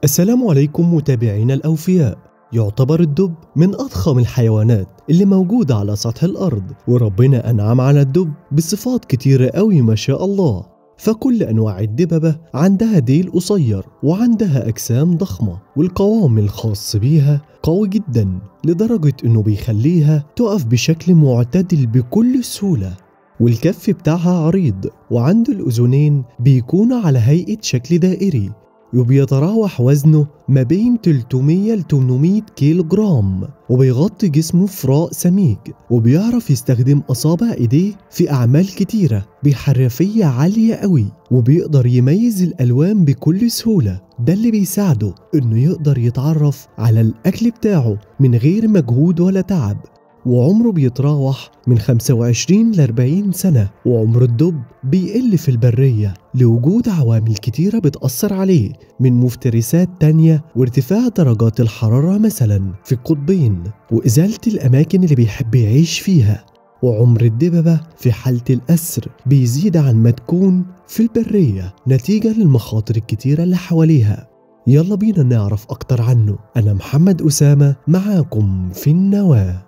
السلام عليكم متابعينا الأوفياء يعتبر الدب من أضخم الحيوانات اللي موجودة على سطح الأرض وربنا أنعم على الدب بصفات كتيرة قوي ما شاء الله فكل أنواع الدببة عندها ديل قصير وعندها أجسام ضخمة والقوام الخاص بيها قوي جدا لدرجة إنه بيخليها تقف بشكل معتدل بكل سهولة والكف بتاعها عريض وعنده الأذنين بيكونوا على هيئة شكل دائري وبيتراوح وزنه ما بين 300 ل 800 كيلو جرام وبيغطي جسمه فراء سميك وبيعرف يستخدم أصابع إيديه في أعمال كتيرة بحرفية عالية قوي وبيقدر يميز الألوان بكل سهولة ده اللي بيساعده إنه يقدر يتعرف على الأكل بتاعه من غير مجهود ولا تعب وعمره بيتراوح من 25 ل 40 سنة وعمر الدب بيقل في البرية لوجود عوامل كتيرة بتأثر عليه من مفترسات تانية وارتفاع درجات الحرارة مثلا في القطبين وإزالة الأماكن اللي بيحب يعيش فيها وعمر الدببة في حالة الأسر بيزيد عن ما تكون في البرية نتيجة للمخاطر الكتيرة اللي حواليها يلا بينا نعرف أكتر عنه أنا محمد أسامة معاكم في النواه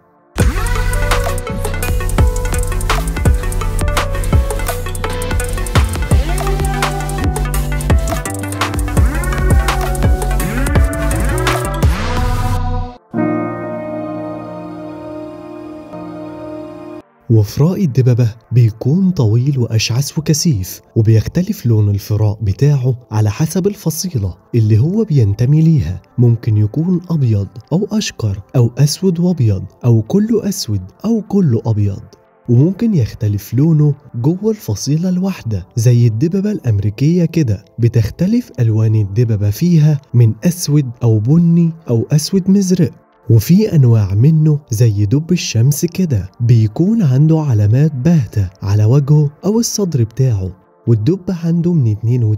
وفراء الدببة بيكون طويل وأشعث وكثيف وبيختلف لون الفراء بتاعه على حسب الفصيلة اللي هو بينتمي ليها ممكن يكون أبيض أو أشقر أو أسود وأبيض أو كله أسود أو كله أبيض وممكن يختلف لونه جوه الفصيلة الواحدة زي الدببة الأمريكية كده بتختلف ألوان الدببة فيها من أسود أو بني أو أسود مزرق وفي أنواع منه زي دب الشمس كده بيكون عنده علامات باهتة على وجهه أو الصدر بتاعه والدب عنده من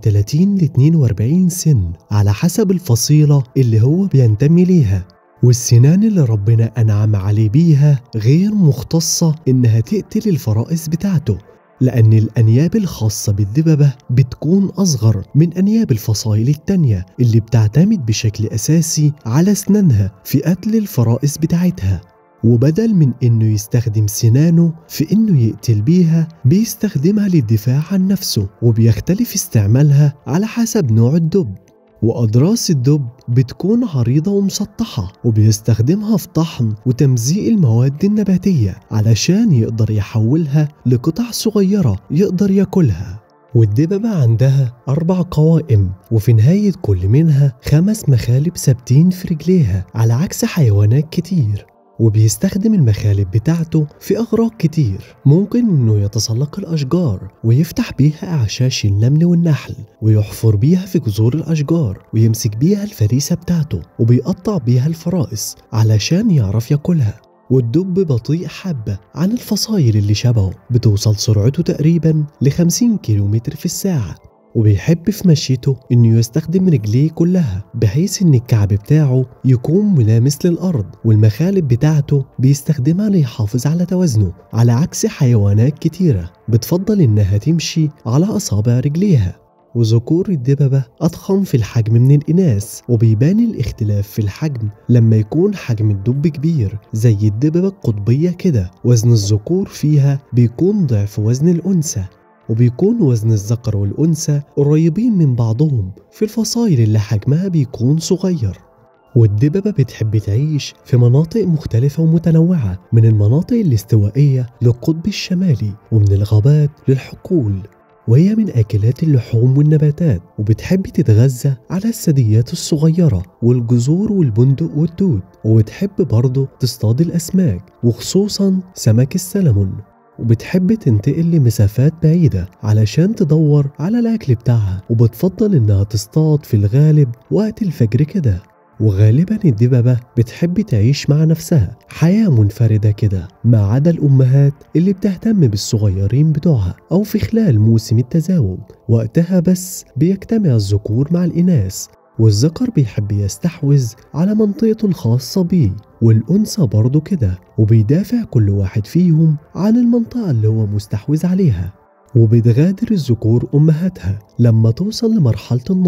32 ل 42 سن على حسب الفصيلة اللي هو بينتمي ليها والسنان اللي ربنا أنعم عليه بيها غير مختصة إنها تقتل الفرائس بتاعته لأن الأنياب الخاصة بالدببة بتكون أصغر من أنياب الفصائل التانية اللي بتعتمد بشكل أساسي على أسنانها في قتل الفرائس بتاعتها وبدل من إنه يستخدم سنانه في إنه يقتل بيها بيستخدمها للدفاع عن نفسه وبيختلف استعمالها على حسب نوع الدب وأضراس الدب بتكون عريضة ومسطحة وبيستخدمها في طحن وتمزيق المواد النباتية علشان يقدر يحولها لقطع صغيرة يقدر ياكلها والدببة عندها أربع قوائم وفي نهاية كل منها خمس مخالب ثابتين في رجليها على عكس حيوانات كتير وبيستخدم المخالب بتاعته في أغراض كتير ممكن إنه يتسلق الأشجار ويفتح بيها أعشاش النمل والنحل ويحفر بيها في جذور الأشجار ويمسك بيها الفريسة بتاعته وبيقطع بيها الفرائس علشان يعرف ياكلها والدب بطيء حبة عن الفصايل اللي شبهه بتوصل سرعته تقريبا ل 50 كيلومتر في الساعة وبيحب في مشيته انه يستخدم رجليه كلها بحيث ان الكعب بتاعه يكون ملامس للارض والمخالب بتاعته بيستخدمها ليحافظ على توازنه على عكس حيوانات كتيرة بتفضل انها تمشي على اصابع رجليها وذكور الدببة أضخم في الحجم من الإناث وبيبان الاختلاف في الحجم لما يكون حجم الدب كبير زي الدببة القطبية كده وزن الذكور فيها بيكون ضعف وزن الأنثى وبيكون وزن الذكر والأنثى قريبين من بعضهم في الفصائل اللي حجمها بيكون صغير والدببة بتحب تعيش في مناطق مختلفة ومتنوعة من المناطق الاستوائية للقطب الشمالي ومن الغابات للحقول وهي من آكلات اللحوم والنباتات وبتحب تتغذى على الثدييات الصغيرة والجذور والبندق والدود وبتحب برضه تصطاد الأسماك وخصوصا سمك السلمون وبتحب تنتقل لمسافات بعيدة علشان تدور على الأكل بتاعها وبتفضل إنها تصطاد في الغالب وقت الفجر كده وغالبا الدببة بتحب تعيش مع نفسها حياة منفردة كده ما عدا الأمهات اللي بتهتم بالصغيرين بتوعها أو في خلال موسم التزاوج وقتها بس بيجتمع الذكور مع الإناث والذكر بيحب يستحوذ على منطقته الخاصة بيه والأنثى برضه كده وبيدافع كل واحد فيهم عن المنطقة اللي هو مستحوذ عليها وبتغادر الذكور أمهاتها لما توصل لمرحلة النضج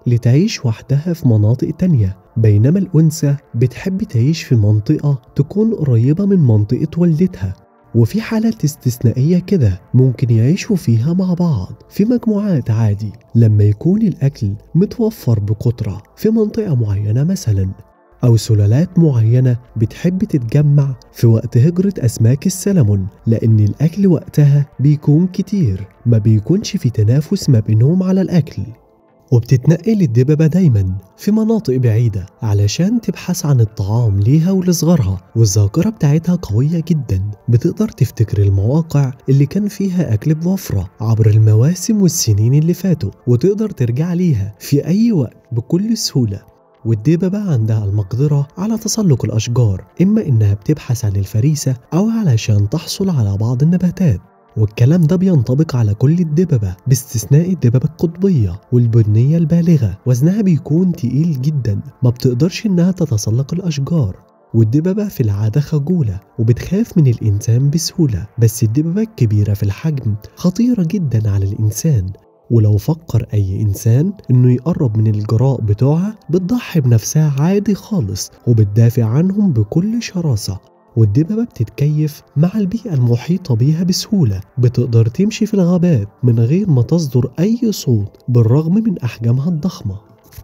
لتعيش وحدها في مناطق تانية بينما الأنثى بتحب تعيش في منطقة تكون قريبة من منطقة والدتها وفي حالات استثنائية كده ممكن يعيشوا فيها مع بعض في مجموعات عادي لما يكون الأكل متوفر بكترة في منطقة معينة مثلا أو سلالات معينة بتحب تتجمع في وقت هجرة أسماك السلمون لأن الأكل وقتها بيكون كتير ما بيكونش في تنافس ما بينهم على الأكل وبتتنقل الدببة دايما في مناطق بعيدة علشان تبحث عن الطعام ليها ولصغارها والذاكرة بتاعتها قوية جدا بتقدر تفتكر المواقع اللي كان فيها أكل بوفرة عبر المواسم والسنين اللي فاتوا وتقدر ترجع ليها في أي وقت بكل سهولة والدببة عندها المقدرة على تسلق الأشجار إما إنها بتبحث عن الفريسة أو علشان تحصل على بعض النباتات والكلام ده بينطبق على كل الدببة باستثناء الدببة القطبية والبنية البالغة وزنها بيكون تقيل جدا ما بتقدرش إنها تتسلق الأشجار والدببة في العادة خجولة وبتخاف من الإنسان بسهولة بس الدببة الكبيرة في الحجم خطيرة جدا على الإنسان ولو فكر أي إنسان إنه يقرب من الجراء بتوعها بتضحي بنفسها عادي خالص وبتدافع عنهم بكل شراسة والدببة بتتكيف مع البيئة المحيطة بيها بسهولة بتقدر تمشي في الغابات من غير ما تصدر أي صوت بالرغم من أحجامها الضخمة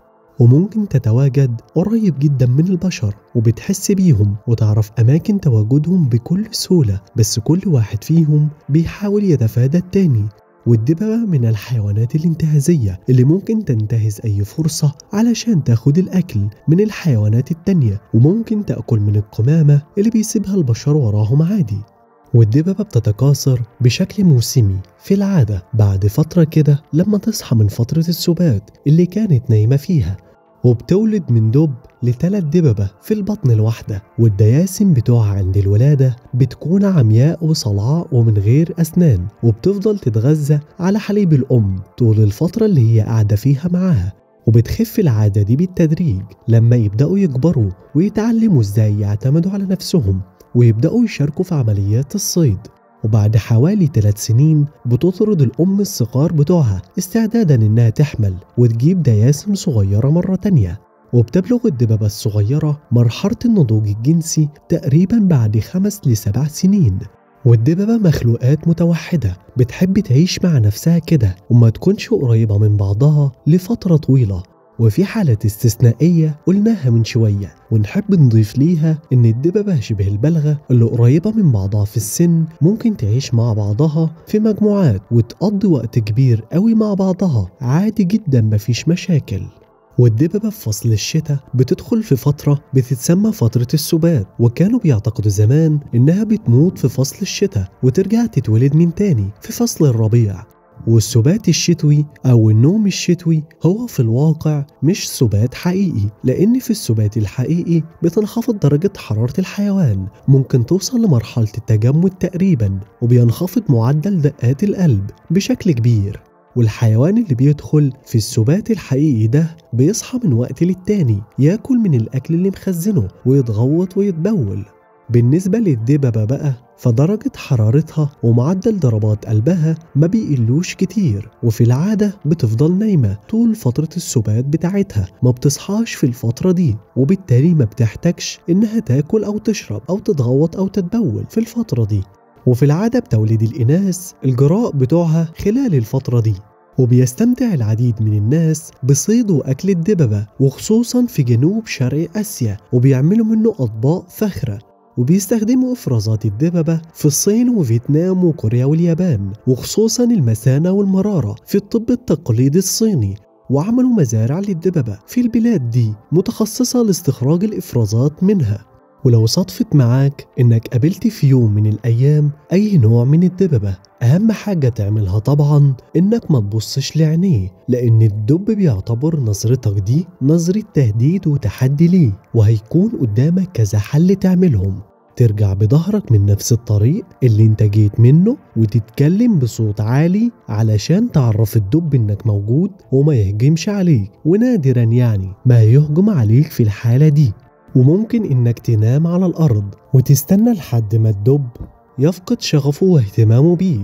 وممكن تتواجد قريب جدا من البشر وبتحس بيهم وتعرف أماكن تواجدهم بكل سهولة بس كل واحد فيهم بيحاول يتفادى التاني والدببة من الحيوانات الانتهازية اللي ممكن تنتهز أي فرصة علشان تاخد الأكل من الحيوانات التانية وممكن تأكل من القمامة اللي بيسيبها البشر وراهم عادي والدببة بتتكاثر بشكل موسمي في العادة بعد فترة كده لما تصحى من فترة السبات اللي كانت نايمة فيها وبتولد من دب لتلات دببة في البطن الواحدة والدياسم بتوعها عند الولادة بتكون عمياء وصلعاء ومن غير أسنان وبتفضل تتغذى على حليب الأم طول الفترة اللي هي قاعدة فيها معاها وبتخف العادة دي بالتدريج لما يبدأوا يكبروا ويتعلموا ازاي يعتمدوا على نفسهم ويبدأوا يشاركوا في عمليات الصيد وبعد حوالي ثلاث سنين بتطرد الأم الصغار بتوعها استعدادا إنها تحمل وتجيب دياسم صغيرة مرة تانية وبتبلغ الدببة الصغيرة مرحلة النضوج الجنسي تقريبا بعد خمس لسبع سنين والدببة مخلوقات متوحدة بتحب تعيش مع نفسها كده وما تكونش قريبة من بعضها لفترة طويلة وفي حالة استثنائية قلناها من شوية ونحب نضيف ليها إن الدببة شبه البلغة اللي قريبة من بعضها في السن ممكن تعيش مع بعضها في مجموعات وتقضي وقت كبير قوي مع بعضها عادي جدا مفيش مشاكل والدببة في فصل الشتاء بتدخل في فترة بتتسمى فترة السبات وكانوا بيعتقدوا زمان إنها بتموت في فصل الشتاء وترجع تتولد من تاني في فصل الربيع والسبات الشتوي أو النوم الشتوي هو في الواقع مش سبات حقيقي لأن في السبات الحقيقي بتنخفض درجة حرارة الحيوان ممكن توصل لمرحلة التجمد تقريبا وبينخفض معدل دقات القلب بشكل كبير والحيوان اللي بيدخل في السبات الحقيقي ده بيصحى من وقت للتاني ياكل من الأكل اللي مخزنه ويتغوط ويتبول بالنسبة للدببة بقى فدرجة حرارتها ومعدل ضربات قلبها ما بيقلوش كتير وفي العادة بتفضل نايمة طول فترة السبات بتاعتها ما بتصحاش في الفترة دي وبالتالي ما بتحتاجش إنها تاكل أو تشرب أو تتغوط أو تتبول في الفترة دي وفي العادة بتولد الإناث الجراء بتوعها خلال الفترة دي وبيستمتع العديد من الناس بصيد وأكل الدببة وخصوصا في جنوب شرق آسيا وبيعملوا منه أطباق فاخرة وبيستخدموا إفرازات الدببة في الصين وفيتنام وكوريا واليابان وخصوصا المثانة والمرارة في الطب التقليدي الصيني وعملوا مزارع للدببة في البلاد دي متخصصة لاستخراج الإفرازات منها ولو صدفت معاك إنك قابلت في يوم من الأيام أي نوع من الدببة أهم حاجة تعملها طبعا إنك ما تبصش لعينيه لأن الدب بيعتبر نظرتك دي نظرة تهديد وتحدي ليه وهيكون قدامك كذا حل تعملهم ترجع بظهرك من نفس الطريق اللي انت جيت منه وتتكلم بصوت عالي علشان تعرف الدب انك موجود وما يهجمش عليك ونادرا يعني ما يهجم عليك في الحالة دي وممكن انك تنام على الارض وتستنى لحد ما الدب يفقد شغفه واهتمامه بيك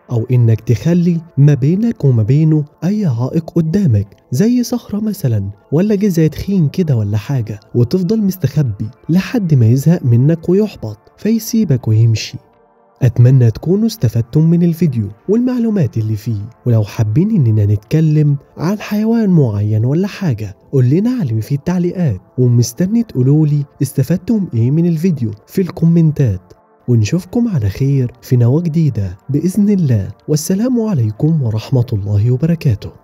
أو إنك تخلي ما بينك وما بينه أي عائق قدامك زي صخرة مثلا ولا جذع تخين كده ولا حاجة وتفضل مستخبي لحد ما يزهق منك ويحبط فيسيبك ويمشي أتمنى تكونوا استفدتم من الفيديو والمعلومات اللي فيه ولو حابين إننا نتكلم عن حيوان معين ولا حاجة قول لنا عليه في التعليقات ومستني تقولولي استفدتم إيه من الفيديو في الكومنتات ونشوفكم على خير في نواة جديدة بإذن الله والسلام عليكم ورحمة الله وبركاته